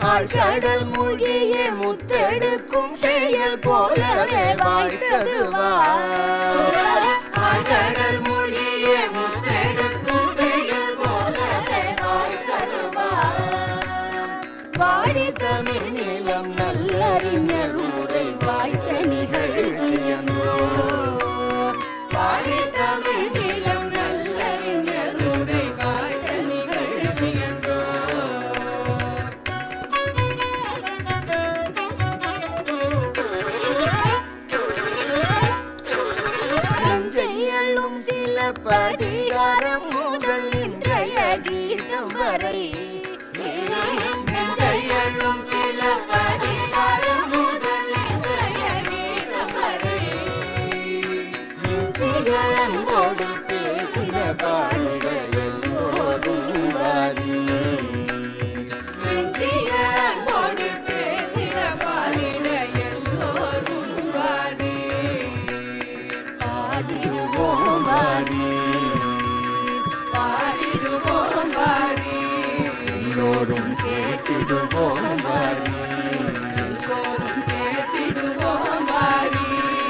ஆழ்கடல் மூழ்கிய முத்தெடுக்கும் செயல் போலவே வாய்த்தது ஆழ்கடல் மூழ்கிய முத்தெடுக்கும் செயல் போலவே வாய்த்தது வாடி தமிழ் நிலம் நல்லறிஞர் உரை வாய்த்த நிகழ்ச்சியன்றோ வாடி தமிழ் நிலம் நல்லறிஞர் உரை வாய்த்த நிகழ்ச்சியன்றோ நஞ்சையள்ளும் சில பதிகாரம் முதல் இன்றைய கீதம் வரை நஞ்சையள்ளும் சில பதிகாரம் முதல் இன்றைய கீதம் வரை நெஞ்சிக அன்போடு பேசின பாடிட எல்லோரும் வாரி நெஞ்சிக அன்போடு பேசின பாடிட எல்லோரும் வாரி பாடிடுவோம் வாரி பாடிடுவோம் வாரி எல்லோரும் கேட்டிடுவோம் வாரி எல்லோரும் கேட்டிடுவோம் வாரி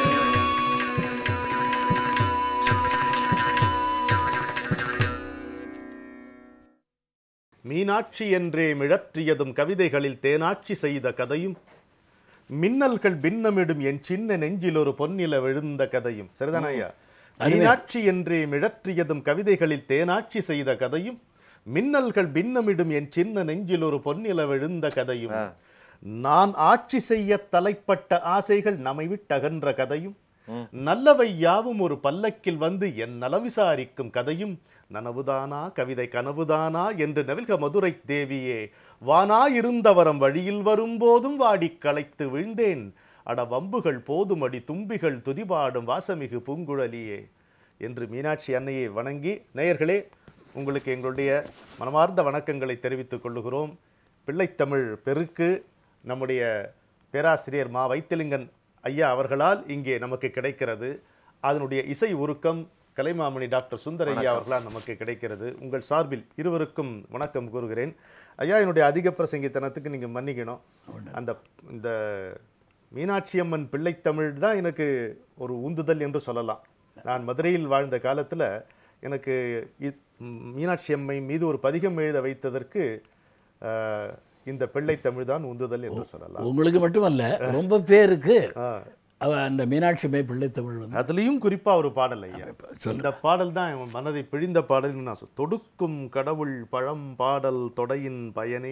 மீனாட்சி என்றே மிழற்றியதும் கவிதைகளில் தேனாட்சி செய்த கதையும் மின்னல்கள் பின்னமிடும் என் சின்ன நெஞ்சில் ஒரு பொன்னில விழுந்த கதையும் சரிதானா ஐயா மீனாட்சி என்றே மிழற்றியதும் கவிதைகளில் தேனாட்சி செய்த கதையும் மின்னல்கள் பின்னமிடும் என் சின்ன நெஞ்சில் ஒரு பொன்னில விழுந்த கதையும் நான் ஆட்சி செய்ய தலைப்பட்ட ஆசைகள் நம்மை விட்டகன்ற கதையும் நல்லவை யாவும் ஒரு பல்லக்கில் வந்து என் நலம் விசாரிக்கும் கதையும் நனவுதானா கவிதை கனவுதானா என்று நவில்க மதுரை தேவியே வானா இருந்தவரம் வழியில் வரும்போதும் வாடிக் களைத்து விழுந்தேன் அட வம்புகள் போதுமடி தும்பிகள் துதிபாடும் வாசமிகு பூங்குழலியே என்று மீனாட்சி அன்னையை வணங்கி நேயர்களே உங்களுக்கு எங்களுடைய மனமார்ந்த வணக்கங்களை தெரிவித்துக் கொள்ளுகிறோம் பிள்ளைத்தமிழ் பெருக்கு நம்முடைய பேராசிரியர் மா வைத்திலிங்கன் ஐயா அவர்களால் இங்கே நமக்கு கிடைக்கிறது அதனுடைய இசை உருக்கம் கலைமாமணி டாக்டர் சுந்தர் ஐயா அவர்களால் நமக்கு கிடைக்கிறது உங்கள் சார்பில் இருவருக்கும் வணக்கம் கூறுகிறேன் ஐயா என்னுடைய அதிக பிரசங்கித்தனத்துக்கு நீங்கள் மன்னிக்கணும் அந்த இந்த மீனாட்சி அம்மன் பிள்ளைத்தமிழ் தான் எனக்கு ஒரு உந்துதல் என்று சொல்லலாம் நான் மதுரையில் வாழ்ந்த காலத்தில் எனக்கு இ- ம், மீனாட்சி அம்மை மீது ஒரு பதிகம் எழுத வைத்ததற்கு அஹ், இந்த பிள்ளைத்தமிழ் தான் உந்துதல் என்று சொல்லலாம் உங்களுக்கு மட்டுமல்ல ரொம்ப பேருக்கு ஆ. அவ அந்த மீனாட்சி மே பிள்ளை தமிழ் வந்து அதுலயும் குறிப்பா ஒரு பாடல் ஐயா இந்த பாடல் தான் என் மனதை பிழிந்த பாடல் நான் சொல்- தொடுக்கும் கடவுள் பழம் பாடல் தொடையின் பயனே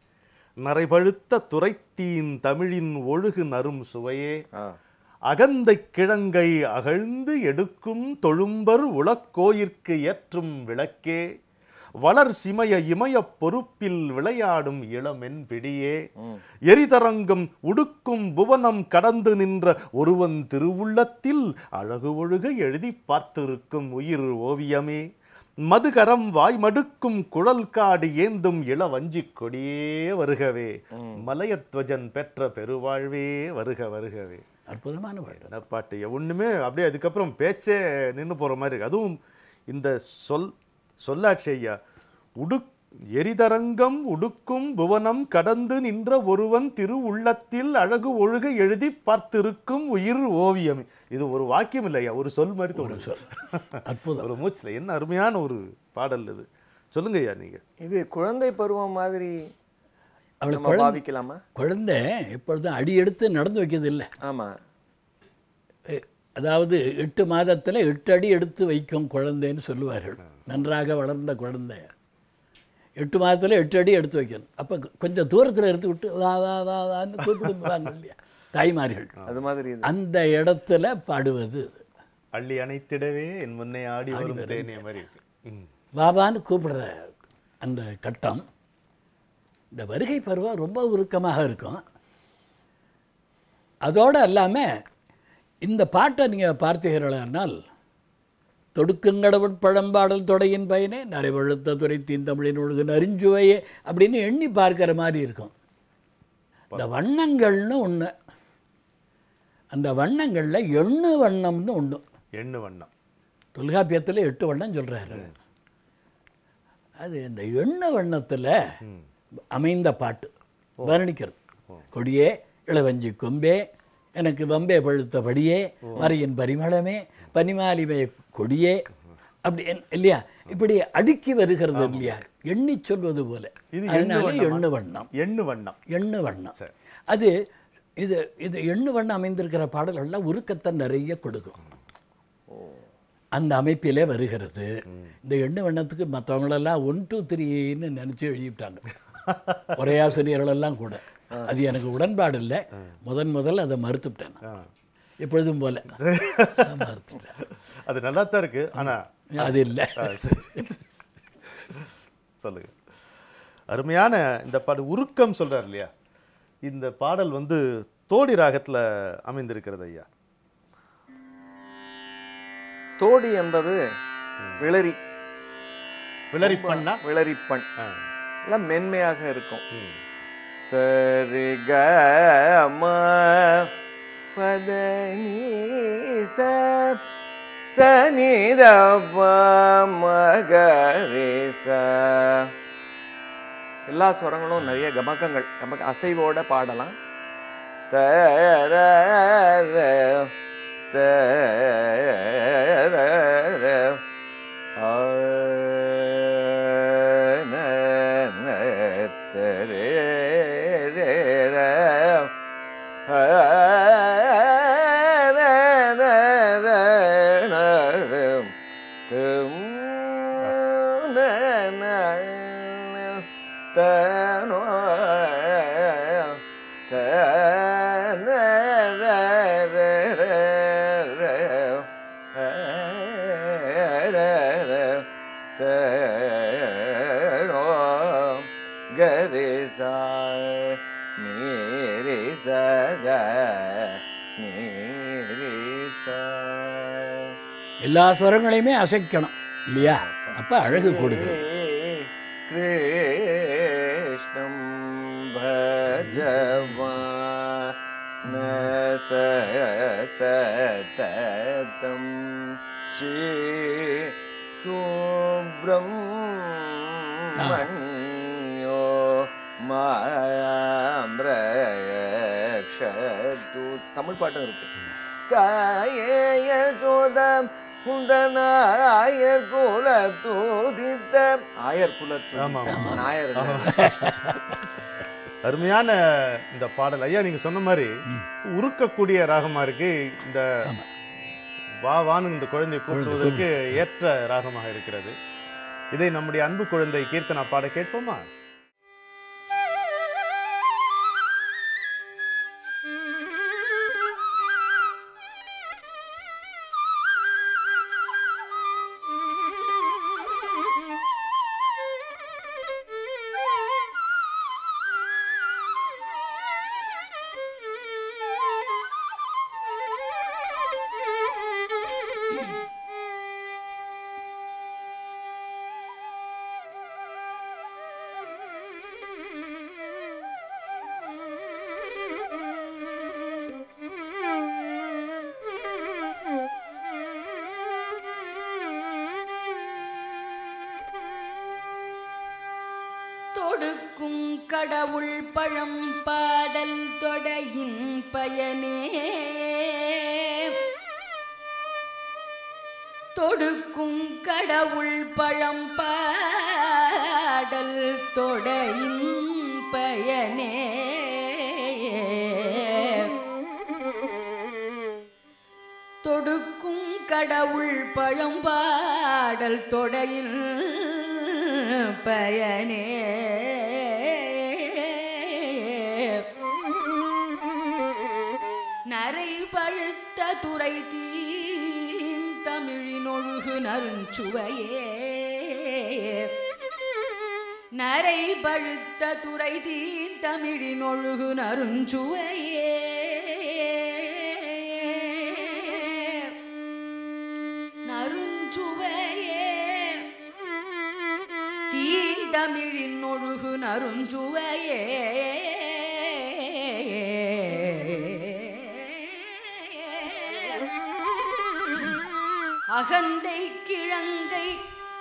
நரைபழுத்த துரைத்தீன் தமிழின் ஒழுகு நரும் சுவையே அகந்தைக் கிழங்கை அகழ்ந்து எடுக்கும் தொழும்பர் உளக்கோயிற்கு ஏற்றும் விளக்கே வளர் சிமய இமயப் பொறுப்பில் விளையாடும் இளமென் பிடியே எரிதரங்கம் உடுக்கும் புவனம் கடந்து நின்ற ஒருவன் திருவுள்ளத்தில் அழகு ஒழுக எழுதி பார்த்திருக்கும் உயிர் ஓவியமே மதுகரம் வாய் மடுக்கும் குழல் காடு ஏந்தும் இளவஞ்சிக் கொடியே வருகவே மலையத்வஜன் பெற்ற பெருவாழ்வே வருக வருகவே அற்புதமான பாடல் என்ன பாட்டு ஒன்றுமே அப்படியே அதுக்கப்புறம் பேச்சே நின்று போகிற மாதிரி இருக்கு அதுவும் இந்த சொல் சொல்லாட்சி ஐயா உடுக் எரிதரங்கம் உடுக்கும் புவனம் கடந்து நின்ற ஒருவன் திரு உள்ளத்தில் அழகு ஒழுக எழுதி பார்த்திருக்கும் உயிர் ஓவியம் இது ஒரு வாக்கியம் இல்லையா ஒரு சொல் மாதிரி தோணுது அற்புதம் ஒரு மூச்சில் என்ன அருமையான ஒரு பாடல் இது சொல்லுங்க ஐயா நீங்க இது குழந்தை பருவம் மாதிரி அவளை நம்ம குழந்தை பாவிக்கலாமா குழந்தை எப்பொழுதும் அடி எடுத்து நடந்து வைக்கிறது இல்லை ஆமா அதாவது எட்டு மாதத்தில் எட்டு அடி எடுத்து வைக்கும் குழந்தைன்னு சொல்லுவார்கள் நன்றாக வளர்ந்த குழந்தை எட்டு மாதத்தில் எட்டு அடி எடுத்து வைக்கணும் அப்போ கொஞ்சம் தூரத்தில் எடுத்து விட்டு வா வா வா வான்னு கூப்பிடுவாங்க இல்லையா தாய்மார்கள் அது மாதிரி இது அந்த இடத்துல பாடுவது அள்ளி அணைத்திடவே என் முன்னே ஆடி வரும் தேனே மாதிரி இருக்கு ம். பாபான்னு கூப்பிடுற அந்த கட்டம் இந்த வருகை பருவம் ரொம்ப உருக்கமாக இருக்கும் அதோடு அல்லாமல் இந்த பாட்டை நீங்கள் பார்த்தீர்களானால் தொடுக்குங்கடவுட் பழம்பாடல் தொடையின் பயனே நரைவழுத்த துரைத்தீன் தமிழின் ஒழுகு நரிஞ்சுவையே அப்படின்னு எண்ணி பார்க்கிற மாதிரி இருக்கும் இந்த வண்ணங்கள்னு ஒன்று அந்த வண்ணங்களில் எண்ணு வண்ணம்னு ஒன்று எண்ணு வண்ணம் தொல்காப்பியத்தில் எட்டு வண்ணம் சொல்கிறாரு அது இந்த எண்ண வண்ணத்தில் அமைந்த பாட்டு வர்ணிக்கிறது கொடியே இளவஞ்சி கொம்பே எனக்கு வம்பே பழுத்த படியே மறையின் பரிமளமே பனிமாலிமை கொடியே அப்படி என்- இல்லையா இப்படி அடுக்கி வருகிறது இல்லையா எண்ணி சொல்வது போல இது அதனால எண்ணு எண்ணு வண்ணம் எண்ணு வண்ணம் எண்ணு வண்ணம் அது இது இது எண்ணு வண்ணம் அமைந்திருக்கிற பாடல்கள்லாம் உருக்கத்தை நிறைய கொடுக்கும் அந்த அமைப்பிலே வருகிறது இந்த எண்ணு வண்ணத்துக்கு மற்றவங்களெல்லாம் ஒன் டூ த்ரீன்னு நினச்சி எழுதிவிட்டாங்க ஒரே ஆசிரியர்களெல்லாம் கூட அது எனக்கு உடன்பாடு இல்லை முதன் முதல்ல அதை மறுத்துவிட்டேன் நான். எப்பொழுதும் போல நான் மறுத்துட்டேன் அது நல்லா தான் இருக்கு ஆனா அது இல்லை ஆ, சரி. சொல்லுங்க அருமையான இந்த பாடு உருக்கம் சொல்றார் இல்லையா இந்த பாடல் வந்து தோடி ராகத்துல அமைந்திருக்கிறது ஐயா தோடி என்பது விளரி விளரி பண்ணா விளரிப்பண் ஆ. எல்லாம் மென்மையாக இருக்கும் ம். சரி க ம பத நீ ச சனி த ப ம க ரே ச எல்லா ஸ்வரங்களும் நிறைய கமக்கங்கள் கமக்க அசைவோட பாடலாம் த ர ர த ர ர ஆ ந ந த ரே ரே ர ஆ ர ர ர ர ர தும் ந ந த நோ த ந ர ர ர ர ஆ ர ர த நோ க ரே சா நீ ரே ச க நீ ரே சா எல்லா ஸ்வரங்களையுமே அசைக்கணும் இல்லையா அப்ப அழகு கூடுகிறது कृष्णं भजवान सततं श्री सुब्रह्मण्यो மாம்ரயக்ஷது தமிழ் பாட்டும் இருக்கு தாயேய சோதம் உந்தனாயர் குல தூதித்த ஆயர் குல ஆமா, ஆமா. நாயர் இல்ல. அருமையான இந்த பாடல் ஐயா நீங்க சொன்ன மாதிரி உருக்கக்கூடிய ராகமா இருக்கு இந்த வா வான்னு இந்த குழந்தையை கூப்பிடுவதற்கு ஏற்ற ராகமாக இருக்கிறது இதை நம்முடைய அன்பு குழந்தை கீர்த்தனா பாட கேட்போமா தொடுக்கும் கடவுள் பழம் பாடல் தொடையின் பயனே தொடுக்கும் கடவுள் பழம் பாடல் தொடையின் பயனே தொடுக்கும் கடவுள் பழம்பாடல் தொடையில் பயனே நரை பழுத்த துறை தீந்தமிழின் ஒழுகு நருஞ்சுவையே நரை பழுத்த துறை தீந்தமிழின் ஒழுகு நருஞ்சுவையே நருஞ்சுவையே தீந்தமிழின் ஒழுகு நருஞ்சுவையே அகந்தை கிழங்கை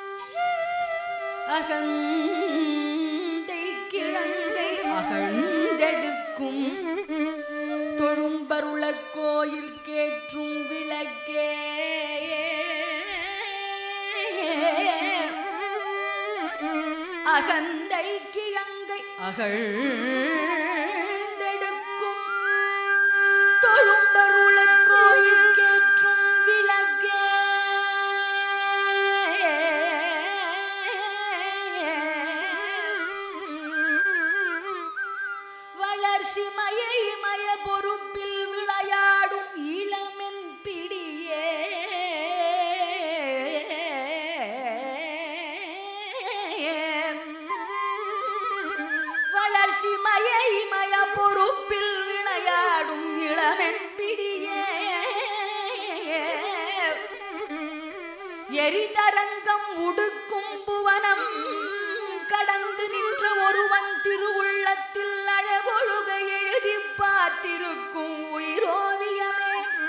அகந்தை கிழங்கை அகழ்ந்த அகழ்ந்தெடுக்கும் தொழும்பருளக் கோயில் கேற்றும் விளக்கே அகந்தை கிழங்கை அகழ்ந்தெடுக்கும் தொழும்பருளக் கோயில் கேற்றும் விளக்கே வளர்ச்சி மயை மய பொறுப்பில் விளையாடும் இளமென் பிடியே வளர்ச்சி மயை மய பொறுப்பில் விளையாடும் இளமென் பிடியே எரிதரங்கம் உடுக்கும் புவனம் கடந்து நின்ற ஒருவன் திருவுள்ளத்தில் அழகொழுக எழுதி பார்த்திருக்கும் உயிரோவியமே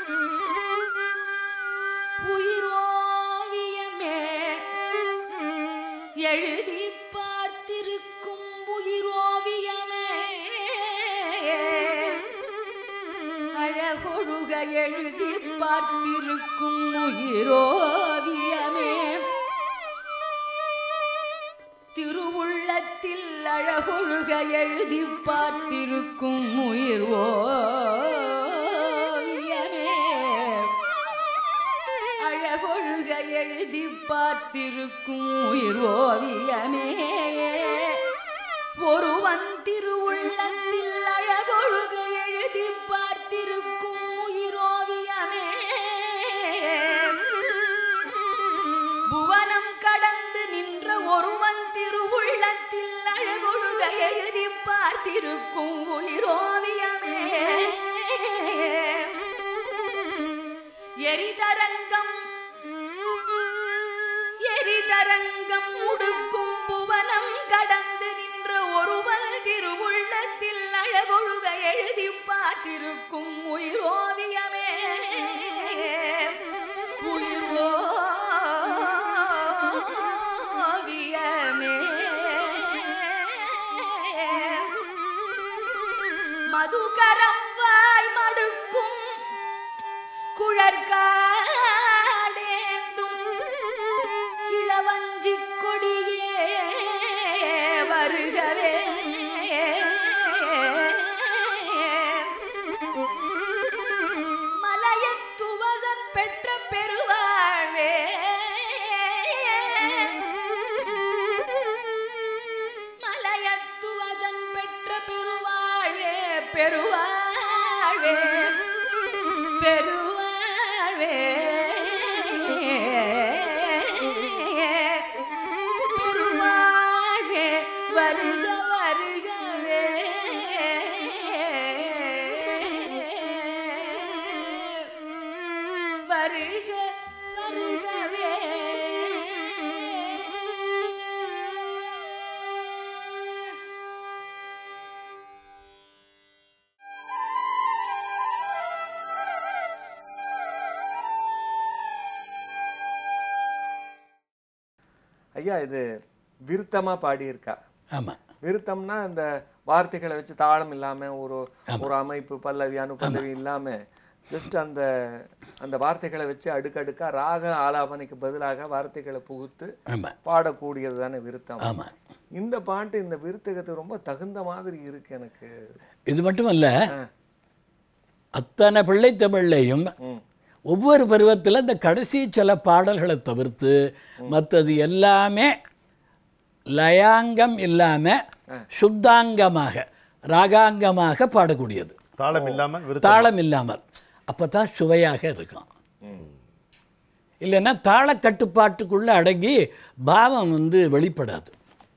உயிரோவியமே எழுதி பார்த்திருக்கும் உயிரோவியமே அழகொழுக எழுதி பார்த்திருக்கும் உயிரோவியமே திருவுள்ளத்தில் அழகொழுக எழுதி பார்த்திருக்கும் உயிர் ஓவியமே அழகொழுக எழுதி பார்த்திருக்கும் உயிர் ஓவியமே ஒருவன் திருவுள்ளத்தில் அழகொழுக எழுதி பார்த்திருக்கும் உயிரோவியமே புவனம் கடந்து நின்ற ஒருவன் திருவுள்ளத்தில் அழகொழுக எழுதி பார்த்திருக்கும் உயிரோவியமே எரிதரங்கம் எரிதரங்கம் உடுக்கும் புவனம் கடந்து நின்ற ஒருவன் திருவுள்ளத்தில் அழகொழுக எழுதி பார்த்திருக்கும் உயிரோவியமே உயிர் ஓவியமே மதுகரம் வாய் மடுக்கும் குழற்காடேந்தும் இளவஞ்சி கொடியே வருகவே மலையத்துவசன் பெற்ற பெருவாழ்வே மலையத்துவஜன் பெற்ற பெருவாழ்வே பெருவாழ்வே பெருவாழ்வே பெருவாழ்வே வருக வருகவே வருக வருகவே ஐயா இது விருத்தமா பாடியிருக்கா ஆமாம் விருத்தம்னா இந்த வார்த்தைகளை வச்சு தாளம் இல்லாம ஒரு ஒரு அமைப்பு பல்லவி அனுபல்லவி இல்லாம ஜஸ்ட் அந்த அந்த வார்த்தைகளை வச்சு அடுக்கடுக்கா ராக ஆலாபனைக்கு பதிலாக வார்த்தைகளை புகுத்து ஆமாம் பாடக்கூடியது தானே விருத்தம் ஆமாம் இந்த பாட்டு இந்த விருத்தகத்துக்கு ரொம்ப தகுந்த மாதிரி இருக்கு எனக்கு இது மட்டுமல்ல அத்தனை பிள்ளை தமிழ்லையும் ம். ஒவ்வொரு பருவத்தில் இந்த கடைசி சில பாடல்களை தவிர்த்து மற்றது எல்லாமே லயாங்கம் இல்லாமல் சுத்தாங்கமாக ராகாங்கமாக பாடக்கூடியது தாளம் இல்லாம விருத்தம் தாளம் இல்லாமல் அப்போ தான் சுவையாக இருக்கும் இல்லைன்னா தாள கட்டுப்பாட்டுக்குள்ளே அடங்கி பாவம் வந்து வெளிப்படாது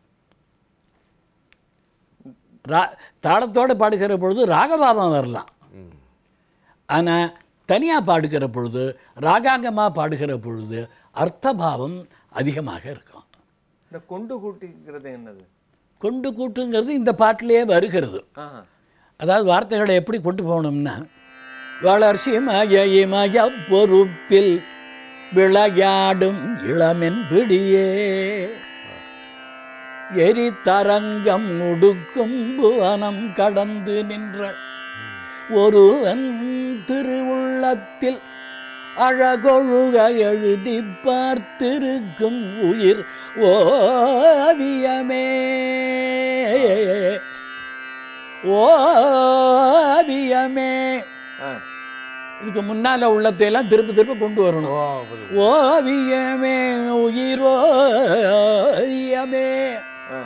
ரா தாளத்தோடு பாடுகிற பொழுது ராகபாவம் வரலாம் ஆனால் தனியாக பாடுகிற பொழுது ராகாங்கமாக பாடுகிற பொழுது அர்த்தபாவம் அதிகமாக இருக்கும் இந்த கொண்டு கூட்டிங்கிறது என்னது கொண்டு கூட்டுங்கிறது இந்த பாட்டிலேயே வருகிறது ஆஹா. அதாவது வார்த்தைகளை எப்படி கொண்டு போகணும்னா வளர்ச்சி மய பொறுப்பில் விளையாடும் இளமென் பிடியே எரித்தரங்கம் முடுக்கும் புவனம் கடந்து நின்ற ஒருவன் திருவுள்ளத்தில் அழகொழுக எழுதி பார்த்திருக்கும் உயிர் ஓவியமே ஓவியமே ஆ. இதுக்கு முன்னால உள்ளத்தையெல்லாம் திருப்பி திருப்பி கொண்டு வரணும் ஓ, புரியுது. ஓவியமே உயிரோயமே ஆ.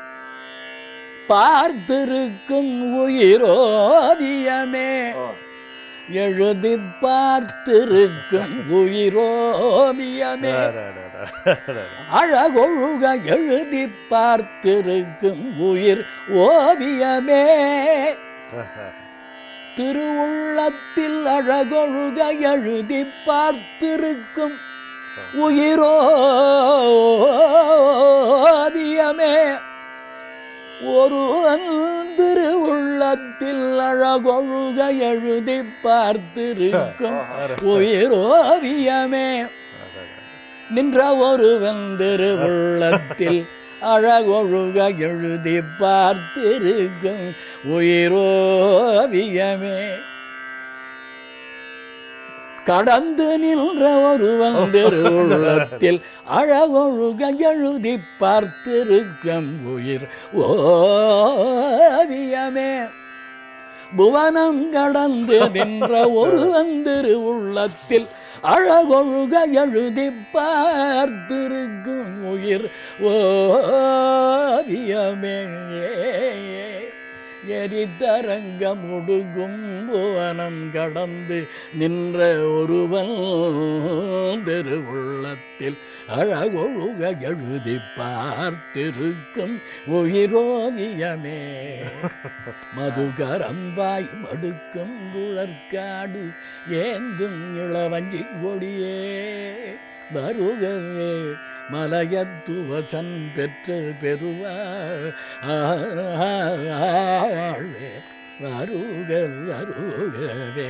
பார்த்திருக்கும் உயிரோவியமே ஓ. எழுதி பார்த்திருக்கும் உயிரோவியமே அடடடடடட. அழகொழுக எழுதி பார்த்திருக்கும் உயிர் ஓவியமே திருவுள்ளத்தில் அழகொழுக எழுதி பார்த்திருக்கும் உயிரோவியமே ஒரு திருவுள்ளத்தில் அழகொழுக எழுதி பார்த்திருக்கும் உயிரோவியமே நின்ற ஒருவன் திருவுள்ளத்தில் அழகொழுக எழுதி பார்த்திருக்கும் உயிரோவியமே கடந்து நின்ற ஒருவன் திருவுள்ளத்தில் அழகொழுக எழுதி பார்த்திருக்கும் உயிர் ஓவியமே புவனம் கடந்து நின்ற ஒருவன் திருவுள்ளத்தில் அழகொழுக எழுதி பார்த்திருக்கும் உயிர் ஓவியமே எரித்தரங்க முடுகும் புவனம் கடந்து நின்ற ஒருவன் திருவுள்ளத்தில் அழகொழுக எழுதி பார்த்திருக்கும் உயிரோவியமே மதுகரம்பாய் மடுக்கும் குழற்காடு ஏந்தும் இளவஞ்சி கொடியே வருகவே மலையத்துவசன் பெற்று பெறுவாழ்வே வருக வருகவே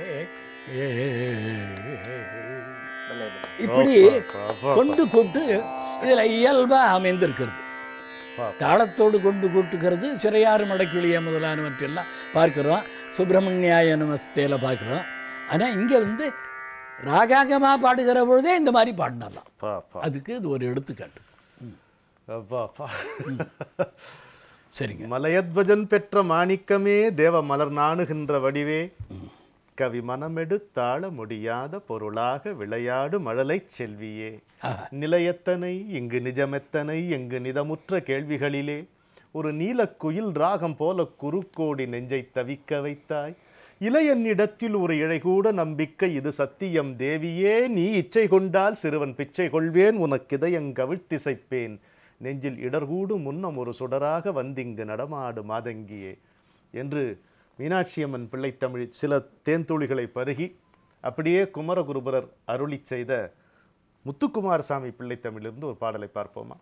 பலே, பலே. இப்படி கொண்டு கூட்டு இதுல இயல்பா அமைந்திருக்கிறது தாளத்தோடு கொண்டு கூட்டுக்கிறது சிறையாறு மடக்கிளிய முதலானவற்றெல்லாம் பார்க்கிறோம் சுப்பிரமணியாய நமஸ்தேல பார்க்கிறோம் ஆனா இங்க வந்து ராகாங்கமா பாடுகிற பொழுதே இந்த மாதிரி பாடினாலாம் பா, பா. அதுக்கு இது ஒரு எடுத்துக்காட்டு அப்பா, அப்பா. சரிங்க மலையத்வஜன் பெற்ற மாணிக்கமே தேவ மலர் நாணுகின்ற வடிவே கவி மனமெடுத்தாள முடியாத பொருளாக விளையாடு மழலைச் செல்வியே நிலையத்தனை இங்கு நிஜமெத்தனை எங்கு நிதமுற்ற கேள்விகளிலே ஒரு நீலக்குயில் ராகம் போல குறுக்கோடி நெஞ்சை தவிக்க வைத்தாய் இளையனிடத்தில் ஒரு இழை கூட நம்பிக்கை இது சத்தியம் தேவியே நீ இச்சை கொண்டால் சிறுவன் பிச்சை கொள்வேன் உனக்கிதயங்கவிழ்த்திசைப்பேன் நெஞ்சில் இடர்கூடு முன்னம் ஒரு சுடராக வந்திங்கு நடமாடு மாதங்கியே என்று மீனாட்சியம்மன் பிள்ளைத்தமிழ் சில தேன்துளிகளை பருகி அப்படியே குமரகுருபரர் அருளிச் செய்த முத்துக்குமாரசாமி பிள்ளைத்தமிழிலிருந்து ஒரு பாடலை பார்ப்போமா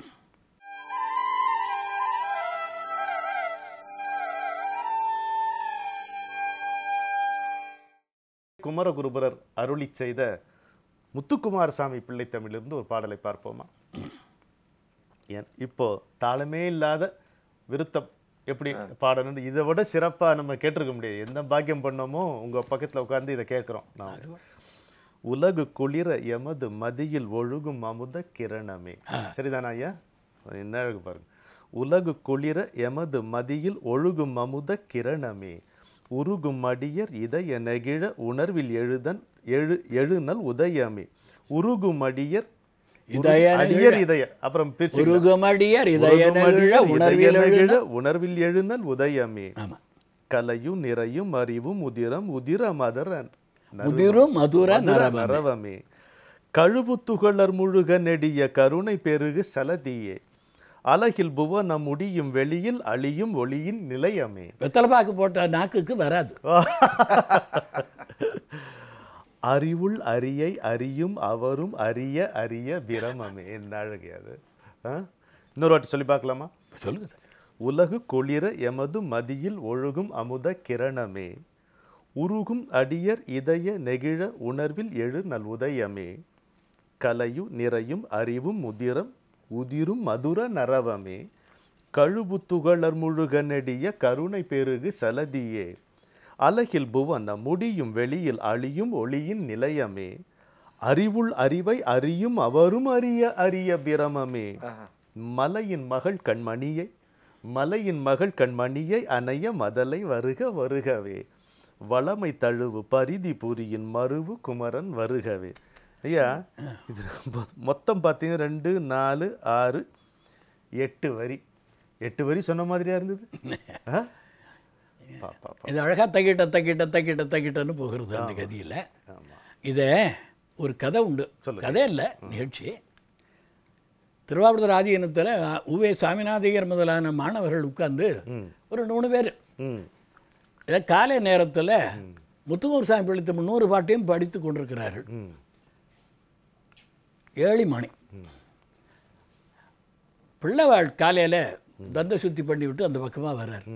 குமரகுருபரர் அருளிச் செய்த முத்துக்குமாரசாமி பிள்ளைத்தமிழிலிருந்து ஒரு பாடலை பார்ப்போமா ஏன் இப்போ தாளமே இல்லாத விருத்தம் எப்படி பாடணும் இதை விட சிறப்பா நம்ம கேட்டிருக்க முடியாது எந்த பாக்கியம் பண்ணோமோ உங்க பக்கத்துல உட்கார்ந்து இதை கேட்குறோம் நான் உலகு குளிர எமது மதியில் ஒழுகும் அமுத கிரணமே சரிதானா ஐயா என்ன அழகு பாருங்க உலகு குளிர எமது மதியில் ஒழுகும் அமுத கிரணமே உருகும் அடியர் இதய நெகிழ உணர்வில் எழுதன் எழு எழுநல் உதயமே உருகும் அடியர் உரு- இதய அடியர் இதய அப்புறம் பிரிச்சு உருகுமடியர் இதய நெகிழ உணர்வில் எழுத உணர்வில் எழுநல் உதயமே ஆமா கலையும் நிறையும் அறிவும் உதிரம் உதிர மதர முதிரும் மதுர மதுர நரவம் நரவமே கழுவு துகளர் முழுக நெடிய கருணை பெருகு சலதியே அலகில் புவன முடியும் வெளியில் அழியும் ஒளியின் நிலையமே வெத்தலைப்பாக்கு போட்ட நாக்குக்கு வராது அறிவுள் அரியை அறியும் அவரும் அறிய அறிய பிரமமே என்ன அழகு அது ஆ? இன்னொரு வாட்டி சொல்லி பார்க்கலாமா சொல்லுங்க சார் உலகு குளிர எமது மதியில் ஒழுகும் அமுத கிரணமே உருகும் அடியர் இதய நெகிழ உணர்வில் எழு நல் உதயமே கலையு நிறையும் அறிவும் முதிரம் உதிரும் மதுர நரவமே கழுபு துகளர் முழுக நெடிய கருணை பெருகு சலதியே அலகில் புவன முடியும் வெளியில் அழியும் ஒளியின் நிலையமே அறிவுள் அறிவை அறியும் அவரும் அறிய அரிய பிரமமே ஆஹா. மலையின் மகள் கண்மணியை மலையின் மகள் கண்மணியை அணைய மதலை வருக வருகவே வளமை தழுவு பரிதி புரியின் மருவு குமரன் வருகவே ஐயா இது மொ- மொத்தம் பார்த்தீங்க ரெண்டு நாலு ஆறு எட்டு வரி எட்டு வரி சொன்ன மாதிரியா இருந்தது ஆ? பா, பா, பா. இது அழகாக தக்கிட்ட தக்கிட்ட தக்கிட்ட தக்கிட்டன்னு போகிறது அந்த கதியில் இதை ஒரு கதை உண்டு கதை இல்லை நிகழ்ச்சி திருவாவூர் ஆதீனத்தில் உவே சாமிநாதையர் முதலான மாணவர்கள் உட்கார்ந்து ஒரு மூணு பேர் ம் இதை காலை நேரத்தில் முத்துக்கூர் சாமி பிடித்த முன்னூறு பாட்டையும் படித்து கொண்டிருக்கிறார்கள் ம் ஏழு மணி பிள்ளைவாள் காலையில் தந்த சுத்தி பண்ணி விட்டு அந்த பக்கமாக வர்றார்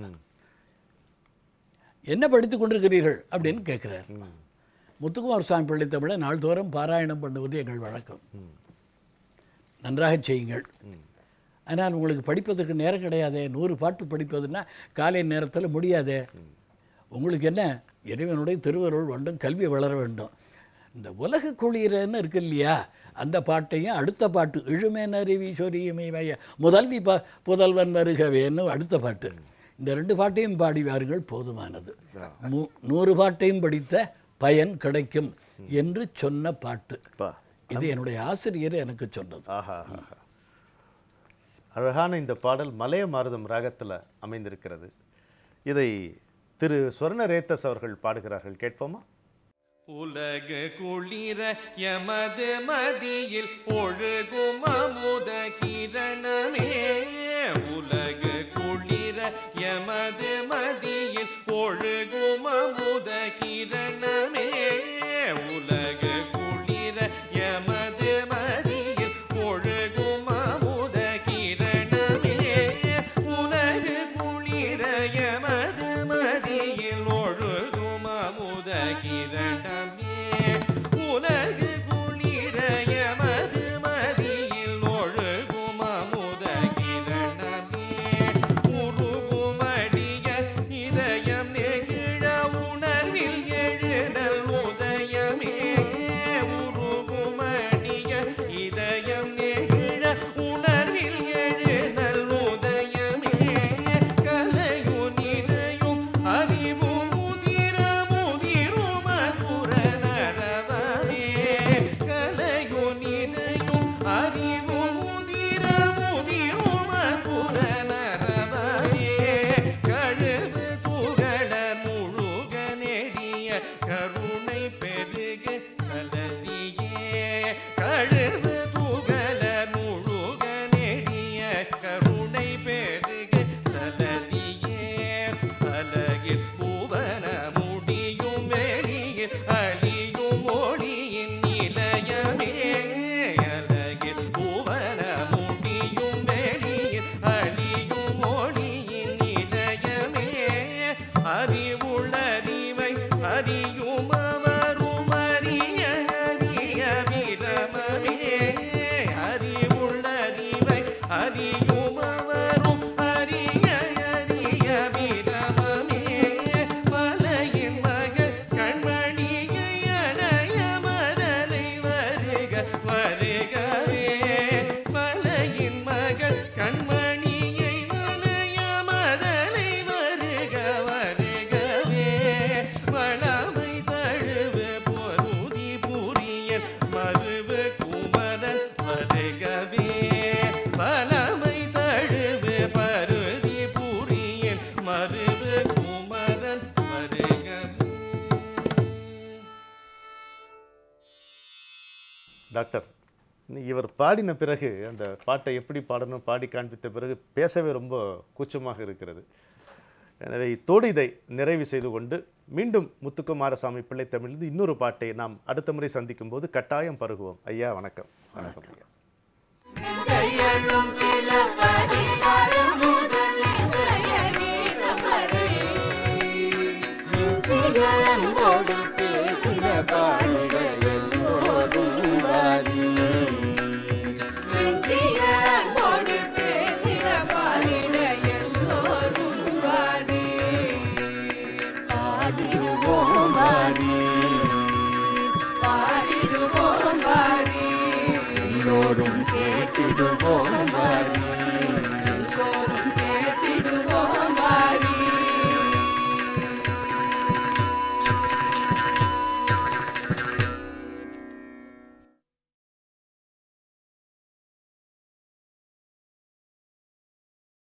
என்ன படித்து கொண்டிருக்கிறீர்கள் அப்படின்னு கேட்குறார் முத்துக்குமார் சுவாமி பிள்ளை தமிழை நாள்தோறும் பாராயணம் பண்ணுவது எங்கள் வழக்கம் நன்றாக செய்யுங்கள் ஆனால் உங்களுக்கு படிப்பதற்கு நேரம் கிடையாதே நூறு பாட்டு படிப்பதுன்னா காலை நேரத்தில் முடியாதே உங்களுக்கு என்ன இறைவனுடைய திருவருள் வேண்டும் கல்வி வளர வேண்டும் இந்த உலக குளிரன்னு இருக்கு இல்லையா அந்த பாட்டையும் அடுத்த பாட்டு இழுமேனருவி சொரியுமே வய முதல்வி ப புதல்வன் வருகவேன்னு அடுத்த பாட்டு இந்த ரெண்டு பாட்டையும் பாடி வாருங்கள் போதுமானது நூ- நூறு பாட்டையும் படித்த பயன் கிடைக்கும் என்று சொன்ன பாட்டு பா இது என்னுடைய ஆசிரியர் எனக்கு சொன்னது ஆஹா ஆஹா அழகான இந்த பாடல் மலைய மாருதம் ராகத்தில் அமைந்திருக்கிறது இதை திரு சொர்ண ரேத்தஸ் அவர்கள் பாடுகிறார்கள் கேட்போமா உலகு குளிர எமது மதியில் ஒழுகும் அமுத கிரணமே உலகு குளிர எமது மதியில் ஒழுகும் அமுத கிரணமே உலகு குளிர எமது மதியில் ஒழுகும் அமுத கிரணமே உலகு குளிர எமது மதியில் ஒழுகும் அமுத கிரணமே உலகு குளிர எமது மதியில் ஒழுகும் அமுத கிரணமே உருகுமடிய இதயம் நெகிழ உணர்வில் எழுதல் உதயமே உருகுமடிய இதயம் நெகிழ உணர்வில் எழுதல் உதயமே கலையும் நிலையும் அறிவும் முதிர முதிரும் மதுர நரவமே கலையும் நிலையும் அறிவும் முதிர முதிரும் மதுர நரவமே கழுவு துகள முழுக நெடிய கருணை பெருக சலதியே கழுவு துகள முழுக நெடிய கருணை பெருக சலதியே அலகில் பூவன முடியும் வெளியில் அழியும் ஒளியின் நிலையமே அலகில் பூவன முடியும் வெளியில் அழியும் ஒளியின் நிலையமே அறிவுளறிவை அறியும் அவரும் அறிய அறிய பிரமமே அறிவுளறிவை அறியும் அவரும் அறிய அறிய பிரமமே மலையின் மகள் கண்மணியை அடைய மதலை வருக வருகவே மலையின் மகள் கண்மணியை நனைய மதலை வருக வருகவே வளமை தழுவு பொருதி புரியல் மருவு குமரன் வருகவே வளமை தழுவு பருதி புரியல் மருவு குமரன் வருகவே டாக்டர் நீ இவர் பாடின பிறகு அந்த பாட்டை எப்படி பாடணும் பாடி காண்பித்த பிறகு பேசவே ரொம்ப கூச்சமாக இருக்கிறது எனவே இத்தோடு இதை நிறைவு செய்து கொண்டு மீண்டும் முத்துக்குமாரசாமி பிள்ளை தமிழிலிருந்து இன்னொரு பாட்டை நாம் அடுத்த முறை சந்திக்கும் போது கட்டாயம் பருகுவோம் ஐயா வணக்கம் வணக்கம் ஐயா கையெழும் சில பதிகாரம் முதல் இன்றைய கீதம் வரை நெஞ்சிகளோடு பேசின பாடல் எல்லோரும் வாரி நெஞ்சிய தோறும்